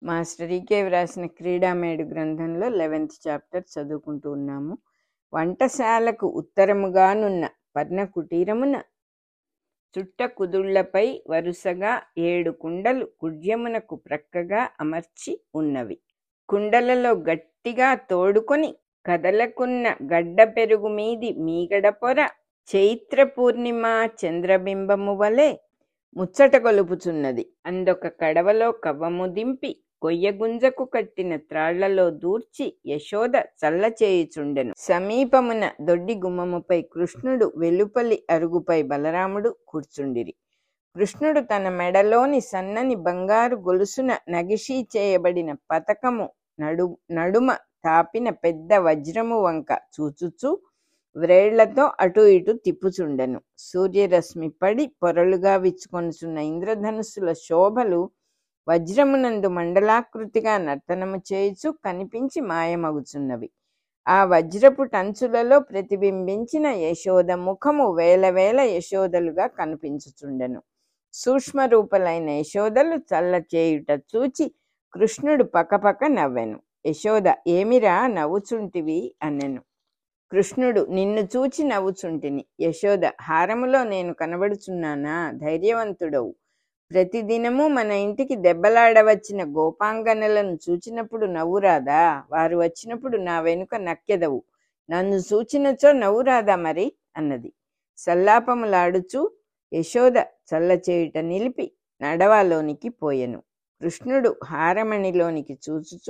master ఈకే వ్రాసిన క్రీడామేడు గ్రంథంలో eleventh chapter చదువుకుంటూ ఉన్నాము వంటశాలకు ఉత్తరముగానున్న పర్ణ కుటీరమున చుట్ట కుదుళ్లపై వరుసగా ఏడు కుండలు కుడ్యమునకు ప్రక్కగా అమర్చి ఉన్నవి కుండలలో గట్టిగా తోడుకొని కదలకున్న గడ్డ పెరుగు మీది మీగడ పొర చైత్ర పూర్ణిమ చంద్రబింబము వలె ముచ్చట గొలుపుచున్నది అందొక కడవలో కవ్వము దింపి కొయ్యగుంజకు కట్టిన త్రాళ్లలో దూర్చి యశోద చల్లచేయుచుండెను సమీపమున దొడ్డి గుమ్మముపై కృష్ణుడు వెలుపలి అరుగుపై బలరాముడు కూర్చుండిరి కృష్ణుడు తన మెడలోని సన్నని బంగారు గొలుసున నగిషీ చేయబడిన పతకము నడు నడుమ తాపిన పెద్ద వజ్రము వంక చూచుచూ వ్రేళ్లతో అటు ఇటు తిప్పుచుండెను సూర్యరశ్మి పడి పొరలుగా విచ్చుకొనుచున్న ఇంద్రధనుస్సుల శోభలు వజ్రమునందు మండలాకృతిగా నర్తనము చేయుచు కనిపించి మాయమగుచున్నవి ఆ వజ్రపు టంచులలో ప్రతిబింబించిన యశోద ముఖము వేల వేల యశోదలుగా కనిపించుచుండెను సూక్ష్మ రూపలైన యశోదలు చల్ల చేయుట చూచి కృష్ణుడు పకపక నవ్వెను యశోద ఏమిరా నవ్వుచుంటివి అనెను కృష్ణుడు నిన్ను చూచి నవ్వుచుంటిని యశోద హారములో నేను కనబడుచున్నానా ధైర్యవంతుడవు ప్రతిదినము మన ఇంటికి దెబ్బలాడవచ్చిన గోపాంగనలను చూచినప్పుడు నవ్వురాదా వారు వచ్చినప్పుడు నా వెనుక నక్కెదవు నన్ను చూచినచో నవ్వురాదా మరి అన్నది సల్లాపములాడుచు యశోద చల్లచేయుట నిలిపి నడవాలోనికి పోయెను కృష్ణుడు హారమణిలోనికి చూచుచూ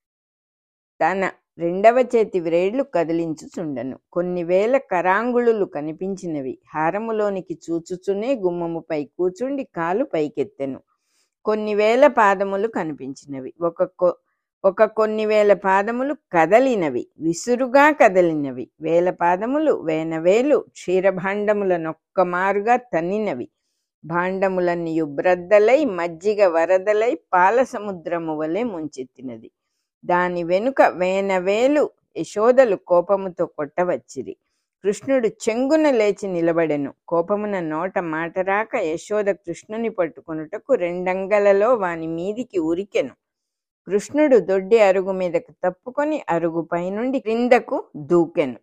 తన రెండవ చేతి వ్రేళ్లు కదిలించుచుండెను కొన్ని వేల కరాంగుళులు కనిపించినవి హారములోనికి చూచుచునే గుమ్మముపై కూచుండి కాలు పైకెత్తెను కొన్ని వేల పాదములు కనిపించినవి ఒక కొ- ఒక కొన్ని వేల పాదములు కదలినవి విసురుగా కదలినవి వేల పాదములు వేనవేలు క్షీరభాండముల నొక్కమారుగా తన్నినవి భాండములన్నీ ఉబ్రద్దలై మజ్జిగ వరదలై పాల సముద్రము వలె ముంచెత్తినది దాని వెనుక వేనవేలు యశోదలు కోపముతో కొట్టవచ్చిరి కృష్ణుడు చెంగున లేచి నిలబడెను కోపమున నోట మాట రాక యశోద కృష్ణుని పట్టుకొనుటకు రెండంగలలో వాని మీదికి ఉరికెను కృష్ణుడు దొడ్డి అరుగు మీదకు తప్పుకొని అరుగు పైనుండి క్రిందకు దూకెను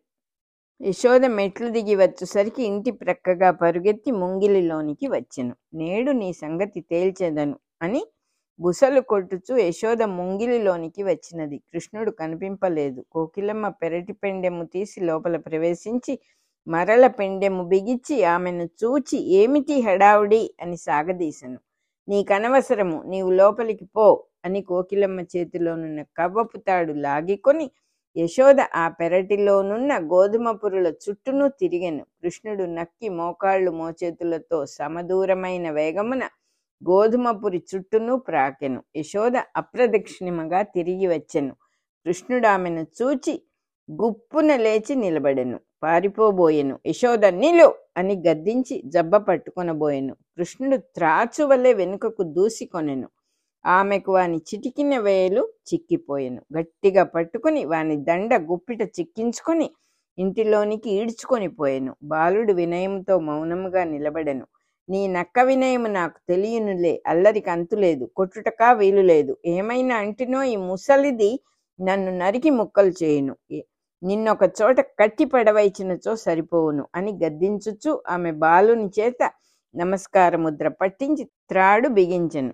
యశోద మెట్లు దిగి వచ్చేసరికి ఇంటి ప్రక్కగా పరుగెత్తి ముంగిలిలోనికి వచ్చెను నేడు నీ సంగతి తేల్చెదను అని బుసలు కొట్టుచు యశోద ముంగిలిలోనికి వచ్చినది కృష్ణుడు కనిపింపలేదు కోకిలమ్మ పెరటి పెండెము తీసి లోపల ప్రవేశించి మరల పెండెము బిగిచ్చి ఆమెను చూచి ఏమిటి హడావుడి అని సాగదీసెను నీకనవసరము నీవు లోపలికి పో అని కోకిలమ్మ చేతిలోనున్న కవ్వపు తాడు లాగికొని యశోద ఆ పెరటిలోనున్న గోధుమ పురుల చుట్టూను తిరిగెను కృష్ణుడు నక్కి మోకాళ్ళు మోచేతులతో సమదూరమైన వేగమున గోధుమపురి చుట్టూను ప్రాకెను యశోద అప్రదక్షిణముగా తిరిగి వచ్చెను కృష్ణుడు ఆమెను చూచి గుప్పున లేచి నిలబడెను పారిపోబోయెను యశోద నిలు అని గద్దించి జబ్బ పట్టుకొనబోయెను కృష్ణుడు త్రాచు వలె వెనుకకు దూసికొనెను ఆమెకు వాని చిటికిన వేలు చిక్కిపోయెను గట్టిగా పట్టుకుని వాని దండ గుప్పిట చిక్కించుకొని ఇంటిలోనికి ఈడ్చుకొని పోయెను బాలుడు వినయంతో మౌనముగా నిలబడెను నీ నక్క వినయము నాకు తెలియనులే అల్లరికి అంతులేదు కొట్టుటకా వీలు లేదు ఏమైనా అంటినో ఈ ముసలిది నన్ను నరికి ముక్కలు చేయును ఏ- నిన్నొక చోట కట్టి పడవైచినచో సరిపోవును అని గద్దించుచు ఆమె బాలుని చేత నమస్కార ముద్ర పట్టించి త్రాడు బిగించెను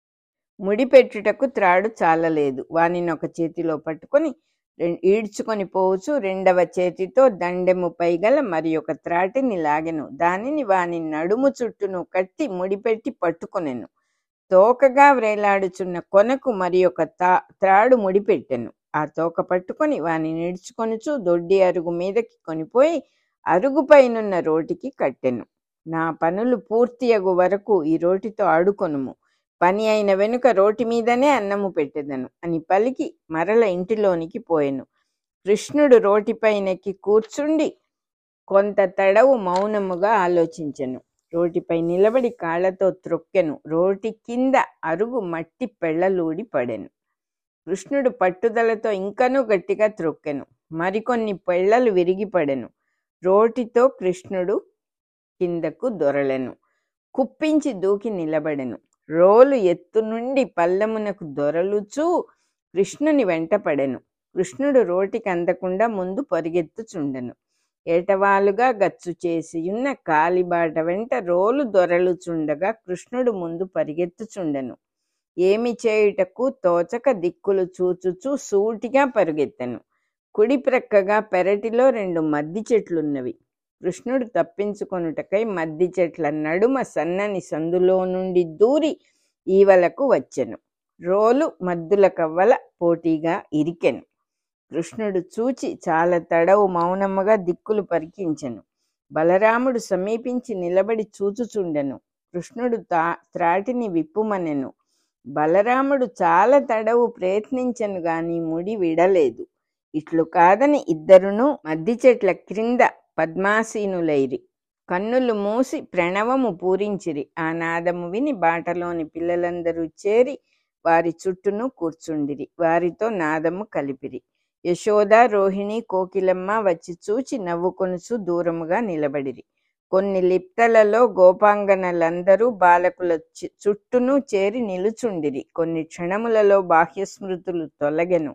ముడిపెట్టుటకు త్రాడు చాలలేదు వానిని ఒక చేతిలో పట్టుకొని రెం- ఈడ్చుకొని పోవచ్చు రెండవ చేతితో దండెము పైగల మరి ఒక త్రాటిని లాగెను దానిని వాని నడుము చుట్టూను కట్టి ముడిపెట్టి పట్టుకొనెను తోకగా వ్రేలాడుచున్న కొనకు మరి ఒక తా త్రాడు ముడిపెట్టెను ఆ తోక పట్టుకొని వాని నిడుచుకొనుచు దొడ్డి అరుగు మీదకి కొనిపోయి అరుగుపైనున్న రోటికి కట్టెను నా పనులు పూర్తియగు వరకు ఈ రోటితో ఆడుకొనుము పని అయిన వెనుక రోటి మీదనే అన్నము పెట్టెదను అని పలికి మరల ఇంటిలోనికి పోయెను కృష్ణుడు రోటిపైనెక్కి కూర్చుండి కొంత తడవు మౌనముగా ఆలోచించెను రోటిపై నిలబడి కాళ్లతో త్రొక్కెను రోటి కింద అరుగు మట్టి పెళ్లలూడి పడెను కృష్ణుడు పట్టుదలతో ఇంకనూ గట్టిగా త్రొక్కెను మరికొన్ని పెళ్లలు విరిగిపడెను రోటితో కృష్ణుడు కిందకు దొరలెను కుప్పించి దూకి నిలబడెను రోలు ఎత్తు నుండి పల్లమునకు దొరలుచూ కృష్ణుని వెంటపడెను కృష్ణుడు రోటికి అందకుండా ముందు పరిగెత్తుచుండెను ఏటవాలుగా గచ్చు చేసియున్న కాలిబాట వెంట రోలు దొరలుచుండగా కృష్ణుడు ముందు పరిగెత్తుచుండెను ఏమి చేయుటకు తోచక దిక్కులు చూచుచూ సూటిగా పరుగెత్తెను కుడి ప్రక్కగా పెరటిలో రెండు మద్ది చెట్లున్నవి కృష్ణుడు తప్పించుకొనుటకై మద్ది చెట్ల నడుమ సన్నని సందులో నుండి దూరి ఈవలకు వచ్చెను రోలు మద్దుల కవ్వల పోటీగా ఇరికెను కృష్ణుడు చూచి చాలా తడవు మౌనముగా దిక్కులు పరికించెను బలరాముడు సమీపించి నిలబడి చూచుచుండెను కృష్ణుడు తా త్రాటిని విప్పుమనెను బలరాముడు చాలా తడవు ప్రయత్నించెను గాని ముడి విడలేదు ఇట్లు కాదని ఇద్దరును మద్ది చెట్ల క్రింద పద్మాసీనులైరి కన్నులు మూసి ప్రణవము పూరించిరి ఆ నాదము విని బాటలోని పిల్లలందరూ చేరి వారి చుట్టూను కూర్చుండిరి వారితో నాదము కలిపిరి యశోద రోహిణి కోకిలమ్మ వచ్చి చూచి నవ్వుకొనుచు దూరముగా నిలబడిరి కొన్ని లిప్తలలో గోపాంగనలందరూ బాలకుల చి- చుట్టూను చేరి నిలుచుండిరి కొన్ని క్షణములలో బాహ్యస్మృతులు తొలగెను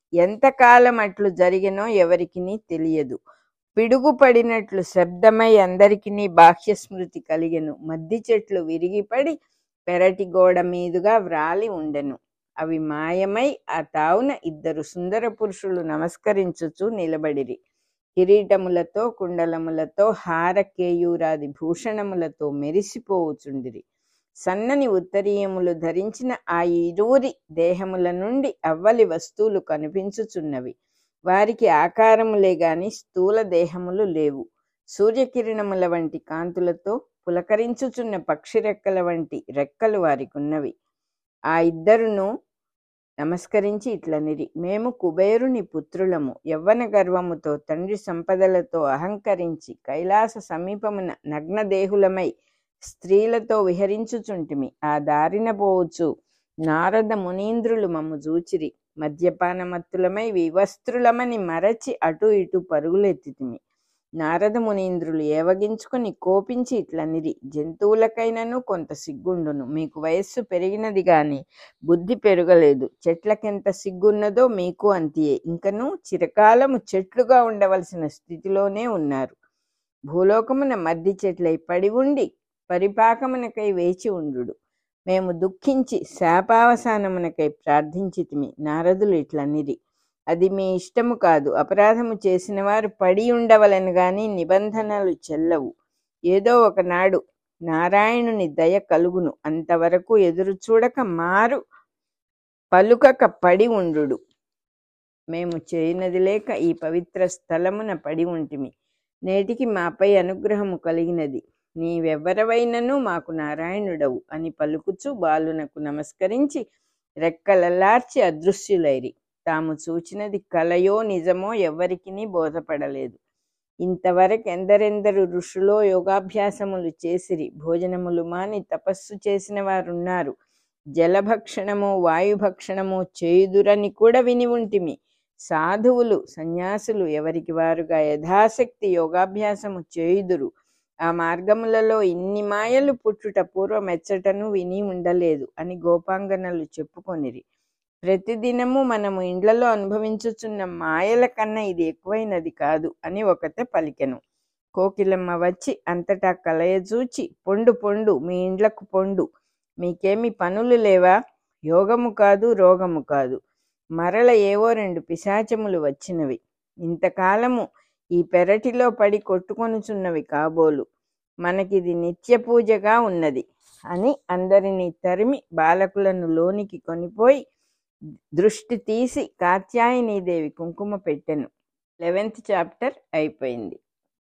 ఎంతకాలం అట్లు జరిగెనో ఎవరికిని తెలియదు పిడుగుపడినట్లు శబ్దమై అందరికిని బాహ్యస్మృతి కలిగెను మద్ది చెట్లు విరిగిపడి పెరటి గోడ మీదుగా వ్రాలి ఉండెను అవి మాయమై ఆ తావున ఇద్దరు సుందర పురుషులు నమస్కరించుచు నిలబడిరి కిరీటములతో కుండలములతో హార కేయూరాది భూషణములతో మెరిసిపోవుచుండిరి సన్నని ఉత్తరీయములు ధరించిన ఆ ఇరువురి దేహముల నుండి అవ్వలి వస్తువులు కనిపించుచున్నవి వారికి ఆకారములే గాని స్థూల దేహములు లేవు సూర్యకిరణముల వంటి కాంతులతో పులకరించుచున్న పక్షి రెక్కల వంటి రెక్కలు వారికి ఉన్నవి ఆ ఇద్దరును నమస్కరించి ఇట్లనిరి మేము కుబేరుని పుత్రులము యవ్వన గర్వముతో తండ్రి సంపదలతో అహంకరించి కైలాస సమీపమున నగ్నదేహులమై స్త్రీలతో విహరించుచుంటిమి ఆ దారిన పోవచ్చు నారద మునీంద్రులు మమ్ము జూచిరి మద్యపానమత్తులమై వివస్త్రులమని మరచి అటు ఇటు పరుగులెత్తితిమి నారద మునీంద్రులు ఏవగించుకొని కోపించి ఇట్లనిరి జంతువులకైనను కొంత సిగ్గుండును మీకు వయస్సు పెరిగినది గాని బుద్ధి పెరగలేదు చెట్లకెంత సిగ్గున్నదో మీకు అంతియే ఇంకను చిరకాలము చెట్లుగా ఉండవలసిన స్థితిలోనే ఉన్నారు భూలోకమున మద్ది చెట్లై పడి ఉండి పరిపాకమునకై వేచి ఉండు మేము దుఃఖించి శాపావసానమునకై ప్రార్థించితిమి నారదులు ఇట్లనిరి అది మీ ఇష్టము కాదు అపరాధము చేసిన వారు పడి ఉండవలను గాని నిబంధనలు చెల్లవు ఏదో ఒకనాడు నారాయణుని దయ కలుగును అంతవరకు ఎదురు చూడక మారు పలుకక పడి ఉండు మేము చేయనది లేక ఈ పవిత్ర స్థలమున పడి ఉంటిమి నేటికి మాపై అనుగ్రహము కలిగినది నీవెవ్వరవైనను మాకు నారాయణుడవు అని పలుకుచు బాలునకు నమస్కరించి రెక్కలలార్చి అదృశ్యులైరి తాము చూచినది కలయో నిజమో ఎవ్వరికిని బోధపడలేదు ఇంతవరకు ఎందరెందరు ఋషులో యోగాభ్యాసములు చేసిరి భోజనములు మాని తపస్సు చేసిన వారున్నారు జలభక్షణము వాయుభక్షణము చేయుదురని కూడా విని ఉంటిమి సాధువులు సన్యాసులు ఎవరికి వారుగా యథాశక్తి యోగాభ్యాసము చేయుదురు ఆ మార్గములలో ఇన్ని మాయలు పుట్టుట పూర్వమెచ్చటను విని ఉండలేదు అని గోపాంగనలు చెప్పుకొనిరి ప్రతిదినము మనము ఇండ్లలో అనుభవించుచున్న మాయల కన్నా ఇది ఎక్కువైనది కాదు అని ఒకతే పలికెను కోకిలమ్మ వచ్చి అంతటా కలయజూచి పొండు పొండు మీ ఇండ్లకు పొండు మీకేమి పనులు లేవా యోగము కాదు రోగము కాదు మరల ఏవో రెండు పిశాచములు వచ్చినవి ఇంతకాలము ఈ పెరటిలో పడి కొట్టుకొనుచున్నవి కాబోలు మనకిది నిత్య పూజగా ఉన్నది అని అందరినీ తరిమి బాలకులను లోనికి కొనిపోయి దృష్టి తీసి కాత్యాయనీదేవి కుంకుమ పెట్టెను లెవెన్త్ చాప్టర్ అయిపోయింది